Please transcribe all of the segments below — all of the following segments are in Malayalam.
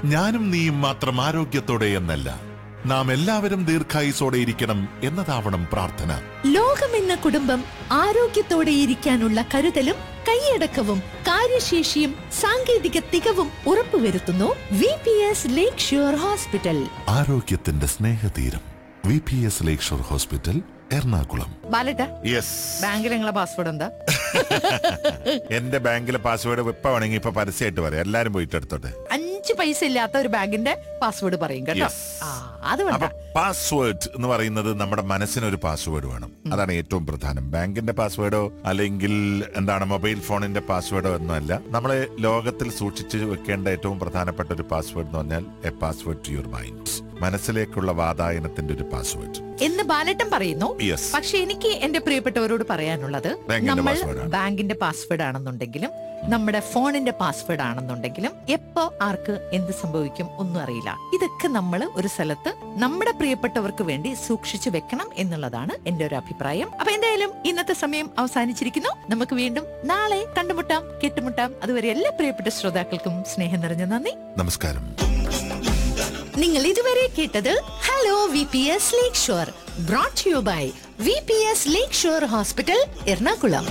ഞാനും നീയും മാത്രം ആരോഗ്യത്തോടെ എന്നല്ല നാം എല്ലാവരും ദീർഘായുസോടെ ഇരിക്കണം എന്നതാവണം പ്രാർത്ഥന ലോകമെന്ന കുടുംബം ആരോഗ്യത്തോടെ ഇരിക്കാനുള്ള കരുതലും കൈയടക്കവും കാര്യശേഷിയും സാങ്കേതിക തികവും ഉറപ്പുവരുത്തുന്നു V P S lake shore hospital ആരോഗ്യത്തിന്റെ സ്നേഹതീരം V P S lake shore hospital Ernakulam ബാലട്ട യെസ് ബാങ്കിൽ നിങ്ങളെ പാസ്വേഡ് എന്താ എന്റെ ബാങ്കിലെ പാസ്വേഡ് ഇപ്പൊ വേണമെങ്കിൽ ഇപ്പൊ പരസ്യമായിട്ട് പറയാം എല്ലാരും പോയിട്ട് എടുത്തോട്ടെ അഞ്ച് പൈസ ഇല്ലാത്ത ഒരു ബാങ്കിന്റെ പാസ്വേഡ് പറയും കേട്ടോ Yes. ആ അത് വേണ്ട അപ്പൊ പാസ്വേഡ് എന്ന് പറയുന്നത് നമ്മുടെ മനസ്സിനൊരു പാസ്വേഡ് വേണം അതാണ് ഏറ്റവും പ്രധാനം ബാങ്കിന്റെ പാസ്വേഡോ അല്ലെങ്കിൽ എന്താണ് മൊബൈൽ ഫോണിന്റെ പാസ്വേഡോ ഒന്നുമല്ല നമ്മളെ ലോകത്തിൽ സൂക്ഷിച്ചു വെക്കേണ്ട ഏറ്റവും പ്രധാനപ്പെട്ട ഒരു പാസ്വേഡ് എന്ന് പറഞ്ഞാൽ a password to your mind മനസ്സിലേക്കുള്ള വാതായനത്തിന്റെ ഒരു പാസ്വേഡ് എന്ന് ബാലട്ടൻ പറയുന്നു യെസ് പക്ഷെ എനിക്ക് എന്റെ പ്രിയപ്പെട്ടവരോട് പറയാനുള്ളത് ബാങ്കിന്റെ നമ്മൾ password ആണ്. ബാങ്കിന്റെ പാസ്വേഡ് ആണെന്നുണ്ടെങ്കിലും നമ്മുടെ ഫോണിന്റെ പാസ്വേഡ് ആണെന്നുണ്ടെങ്കിലും എപ്പോ ആർക്ക് എന്ത് സംഭവിക്കും ഒന്നും അറിയില്ല ഇതൊക്കെ നമ്മൾ ഒരു സ്ഥലത്ത് നമ്മുടെ പ്രിയപ്പെട്ടവർക്ക് വേണ്ടി സൂക്ഷിച്ചു വെക്കണം എന്നുള്ളതാണ് എന്റെ ഒരു അഭിപ്രായം അപ്പൊ എന്തായാലും ഇന്നത്തെ സമയം അവസാനിച്ചിരിക്കുന്നു നമുക്ക് വീണ്ടും നാളെ കണ്ടുമുട്ടാം കേട്ടുമുട്ടാം അതുവരെ എല്ലാ പ്രിയപ്പെട്ട ശ്രോതാക്കൾക്കും സ്നേഹം നിറഞ്ഞ നന്ദി നമസ്കാരം നിങ്ങൾ ഇതുവരെ കേട്ടത് hello V P S lake shore brought you by V P S lake shore hospital Ernakulam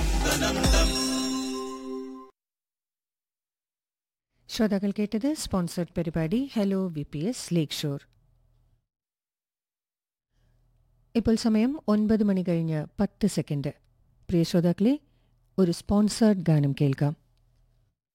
ശ്രോതാക്കൾ കേട്ടത് സ്പോൺസർഡ് പരിപാടി hello V P S lake shore ഇപ്പോൾ സമയം ഒൻപത് മണി കഴിഞ്ഞ് പത്ത് സെക്കൻഡ് പ്രിയ ശ്രോതാക്കളെ ഒരു സ്പോൺസേർഡ് ഗാനം കേൾക്കാം